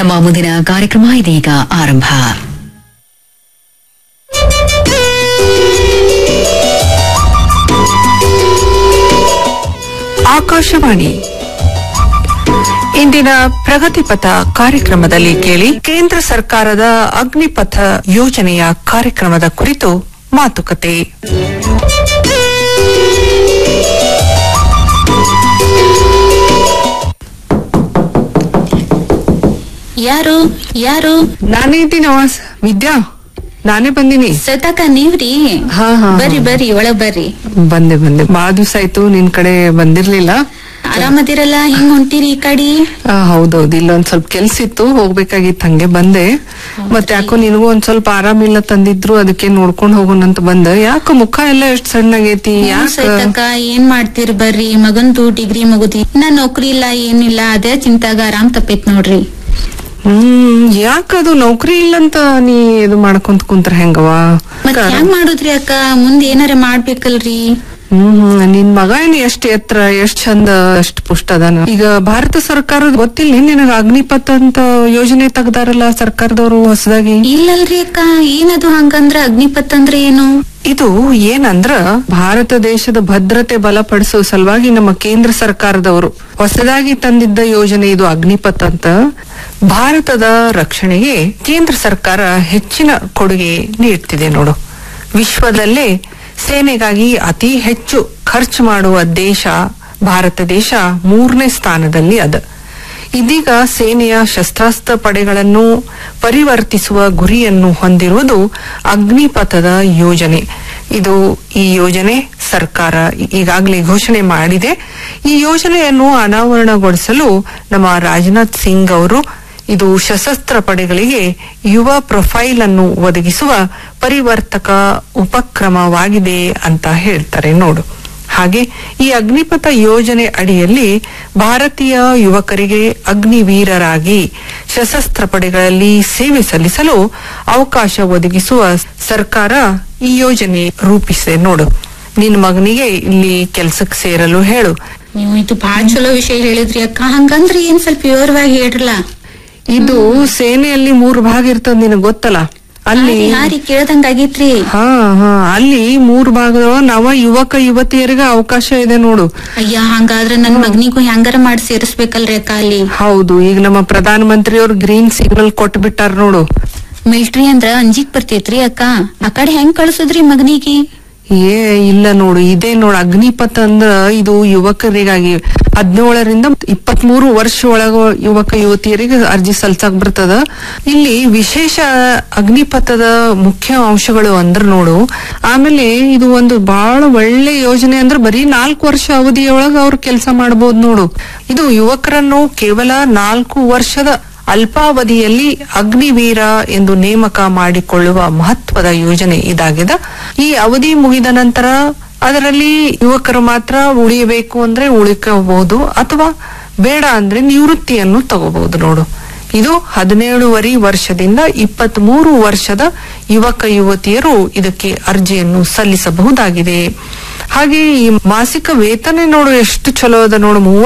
ನಮ್ಮ ಮುಂದಿನ ಕಾರ್ಯಕ್ರಮ ಇದೀಗ ಆರಂಭ ಆಕಾಶವಾಣಿ ಇಂದಿನ ಪ್ರಗತಿಪಥ ಕಾರ್ಯಕ್ರಮದಲ್ಲಿ ಕೇಳಿ ಕೇಂದ್ರ ಸರ್ಕಾರದ ಅಗ್ನಿಪಥ ಯೋಜನೆಯ ಕಾರ್ಯಕ್ರಮದ ಕುರಿತು ಮಾತುಕತೆ ಯಾರು ಯಾರು ನಾನೇ ಇದ್ದೀನಿ ವಾಸ್ ವಿದ್ಯಾ ನಾನೇ ಬಂದಿನಿ ಸತಕ ನೀವ್ರಿ ಹಾ, ಹಾ, ಹಾ. ಬರ್ರಿ ಬರ್ರಿ ಒಳಗ್ ಬರ್ರಿ ಬಂದೆ ಬಂದೆ ಬಹಳ ದಿವಸ ಆಯ್ತು ನಿನ್ ಕಡೆ ಬಂದಿರ್ಲಿಲ್ಲ ಆರಾಮದಿರಲ್ಲ ಹಿಂಗ್ ಹೊಂಟಿರಿ ಈ ಕಡಿ ಆ, ಹೌದೌದು ಇಲ್ಲೊಂದ್ ಸ್ವಲ್ಪ ಕೆಲ್ಸ ಇತ್ತು ಹೋಗ್ಬೇಕಾಗಿತ್ತು ಹಂಗೆ ಬಂದೆ ಮತ್ತೆ ಯಾಕೋ ನಿನಗೂ ಒಂದ್ ಸ್ವಲ್ಪ ಆರಾಮಿಲ್ಲ ತಂದಿದ್ರು ಅದಕ್ಕೆ ನೋಡ್ಕೊಂಡ್ ಹೋಗೋಣ ಅಂತ ಬಂದೆ ಯಾಕೋ ಮುಖ ಎಲ್ಲ ಎಷ್ಟ್ ಸಣ್ಣಗೈತಿ ಯಾಕ ಸೈತಕ್ಕ ಏನ್ ಮಾಡ್ತೀರಿ ಬರ್ರಿ ಮಗಂದು ಡಿಗ್ರಿ ಮುಗುದಿ ಇನ್ನ ನೌಕರಿ ಇಲ್ಲ ಏನಿಲ್ಲ ಅದೇ ಚಿಂತಾಗ ಆರಾಮ್ ತಪ್ಪೈತ್ ನೋಡ್ರಿ ಹ್ಮ್ ಯಾಕದು ನೌಕರಿ ಇಲ್ಲಂತ ನೀ ಇದು ಮಾಡ್ಕೊಂತ ಕುಂತ್ರ ಹೆಂಗವ ಮತ್ ಹೆಂಗ್ ಮಾಡುದ್ರಿ ಅಕ್ಕ ಮುಂದ್ ಏನಾರ ಮಾಡ್ಬೇಕಲ್ರಿ ಹ್ಮ್ ಹ್ಮ್. ನಿನ್ ಮಗ ಏನ್ ಎಷ್ಟ್ ಎತ್ತರ ಎಷ್ಟ್ ಚಂದ ಎಷ್ಟ್ ಪುಷ್ಟ ಅದಾನ ಈಗ ಭಾರತ ಸರ್ಕಾರದ ಗೊತ್ತಿಲ್ಲ ನಿನಗ ಅಗ್ನಿಪಥ ಅಂತ ಯೋಜನೆ ತೆಗ್ದಾರಲ್ಲ ಸರ್ಕಾರದವರು ಹೊಸದಾಗಿ ಇಲ್ಲಲ್ರಿ ಅಕ್ಕ ಏನದು ಹಂಗಂದ್ರ ಅಗ್ನಿಪತ್ ಅಂದ್ರೆ ಏನು ಇದು ಏನಂದ್ರ ಭಾರತ ದೇಶದ ಭದ್ರತೆ ಬಲಪಡಿಸುವ ಸಲುವಾಗಿ ನಮ್ಮ ಕೇಂದ್ರ ಸರ್ಕಾರದವರು ಹೊಸದಾಗಿ ತಂದಿದ್ದ ಯೋಜನೆ ಇದು ಅಗ್ನಿಪಥ್ ಅಂತ ಭಾರತದ ರಕ್ಷಣೆಗೆ ಕೇಂದ್ರ ಸರ್ಕಾರ ಹೆಚ್ಚಿನ ಕೊಡುಗೆ ನೀಡ್ತಿದೆ ನೋಡು ವಿಶ್ವದಲ್ಲೇ ಸೇನೆಗಾಗಿ ಅತಿ ಹೆಚ್ಚು ಖರ್ಚು ಮಾಡುವ ದೇಶ ಭಾರತ ದೇಶ ಮೂರನೇ ಸ್ಥಾನದಲ್ಲಿ ಅದ ಇದೀಗ ಸೇನೆಯ ಶಸ್ತ್ರಾಸ್ತ್ರ ಪಡೆಗಳನ್ನು ಪರಿವರ್ತಿಸುವ ಗುರಿಯನ್ನು ಹೊಂದಿರುವುದು ಅಗ್ನಿಪಥದ ಯೋಜನೆ ಇದು ಈ ಯೋಜನೆ ಸರ್ಕಾರ ಈಗಾಗಲೇ ಘೋಷಣೆ ಮಾಡಿದೆ ಈ ಯೋಜನೆಯನ್ನು ಅನಾವರಣಗೊಳಿಸಲು ನಮ್ಮ ರಾಜನಾಥ್ ಸಿಂಗ್ ಅವರು ಇದು ಸಶಸ್ತ್ರ ಪಡೆಗಳಿಗೆ ಯುವ ಪ್ರೊಫೈಲ್ ಅನ್ನು ಒದಗಿಸುವ ಪರಿವರ್ತಕ ಉಪಕ್ರಮವಾಗಿದೆ ಅಂತ ಹೇಳ್ತಾರೆ ನೋಡು ಹಾಗೆ ಈ ಅಗ್ನಿಪಥ ಯೋಜನೆ ಅಡಿಯಲ್ಲಿ ಭಾರತೀಯ ಯುವಕರಿಗೆ ಅಗ್ನಿವೀರರಾಗಿ ಸಶಸ್ತ್ರ ಪಡೆಗಳಲ್ಲಿ ಸೇವೆ ಸಲ್ಲಿಸಲು ಅವಕಾಶ ಒದಗಿಸುವ ಸರ್ಕಾರ ಈ ಯೋಜನೆ ರೂಪಿಸಿದೆ ನೋಡು ನಿನ್ ಮಗನಿಗೆ ಇಲ್ಲಿ ಕೆಲ್ಸಕ್ಕೆ ಸೇರಲು ಹೇಳು ನೀವು ಇದು ಬಾಳ ಚಲೋ ವಿಷಯ ಹೇಳಿದ್ರಿ ಅಕ್ಕ ಹಂಗಂದ್ರ ಏನ್ ಸ್ವಲ್ಪ ವಿವರವಾಗಿ ಹೇಳ್ರಲ್ಲ ಇದು ಸೇನೆಯಲ್ಲಿ ಮೂರು ಭಾಗ ಇರ್ತದ ನಿನಗ್ ಗೊತ್ತಲ್ಲ ಅಲ್ಲಿ ಯಾರಿ ಕೇಳ್ದಂಗ ಆಗೈತ್ರಿ ಹಾ ಹಾ ಅಲ್ಲಿ ಮೂರು ಭಾಗದೊಳಗ ನವ ಯುವಕ ಯುವತಿಯರಿಗೆ ಅವಕಾಶ ಇದೆ ನೋಡು ಅಯ್ಯ ಹಂಗಾದ್ರ ನನ್ ಮಗನಿಗೂ ಹೆಂಗಾರ ಮಾಡಿ ಸೇರಿಸ್ಬೇಕಲ್ರಿ ಅಕ್ಕ ಅಲ್ಲಿ ಹೌದು ಈಗ ನಮ್ಮ ಪ್ರಧಾನ ಮಂತ್ರಿ ಅವ್ರು ಗ್ರೀನ್ ಸಿಗ್ನಲ್ ಕೊಟ್ಬಿಟ್ಟಾರ ನೋಡು ಮಿಲ್ಟ್ರಿ ಅಂದ್ರ ಅಂಜಿಕ್ ಬರ್ತೈತ್ರಿ ಅಕ್ಕ ಆ ಕಡೆ ಹೆಂಗ್ ಕಳ್ಸುದ್ರಿ ಮಗನಿಗೆ ಏ ಇಲ್ಲ ನೋಡು ಇದೇ ನೋಡು ಅಗ್ನಿಪಥ ಅಂದ್ರ ಇದು ಯುವಕರಿಗಾಗಿ ಹದಿನೇಳರಿಂದ ಇಪ್ಪತ್ ಮೂರು ವರ್ಷ ಒಳಗ ಯುವಕ ಯುವತಿಯರಿಗೆ ಅರ್ಜಿ ಸಲ್ಸಕ್ ಬರ್ತದ ಇಲ್ಲಿ ವಿಶೇಷ ಅಗ್ನಿಪಥದ ಮುಖ್ಯ ಅಂಶಗಳು ಅಂದ್ರ ನೋಡು ಆಮೇಲೆ ಇದು ಒಂದು ಬಹಳ ಒಳ್ಳೆ ಯೋಜನೆ ಅಂದ್ರೆ ಬರೀ ನಾಲ್ಕು ವರ್ಷ ಅವಧಿಯೊಳಗ ಅವ್ರು ಕೆಲಸ ಮಾಡಬಹುದು ನೋಡು ಇದು ಯುವಕರನ್ನು ಕೇವಲ ನಾಲ್ಕು ವರ್ಷದ ಅಲ್ಪಾವಧಿಯಲ್ಲಿ ಅಗ್ನಿವೀರ ಎಂದು ನೇಮಕ ಮಾಡಿಕೊಳ್ಳುವ ಮಹತ್ವದ ಯೋಜನೆ ಇದಾಗಿದೆ ಈ ಅವಧಿ ಮುಗಿದ ನಂತರ ಅದರಲ್ಲಿ ಯುವಕರು ಮಾತ್ರ ಉಳಿಯಬೇಕು ಅಂದ್ರೆ ಉಳಿಕಬಹುದು ಅಥವಾ ಬೇಡ ಅಂದ್ರೆ ನಿವೃತ್ತಿಯನ್ನು ತಗೋಬಹುದು ನೋಡು ಇದು ಹದಿನೇಳುವರೆ ವರ್ಷದಿಂದ ಇಪ್ಪತ್ತ್ ಮೂರು ವರ್ಷದ ಯುವಕ ಯುವತಿಯರು ಇದಕ್ಕೆ ಅರ್ಜಿಯನ್ನು ಸಲ್ಲಿಸಬಹುದಾಗಿದೆ ಹಾಗೆ ಈ ಮಾಸಿಕ ವೇತನ ನೋಡು ಎಷ್ಟು ಚಲೋ ಅದ ನೋಡು ಮೂವತ್ತು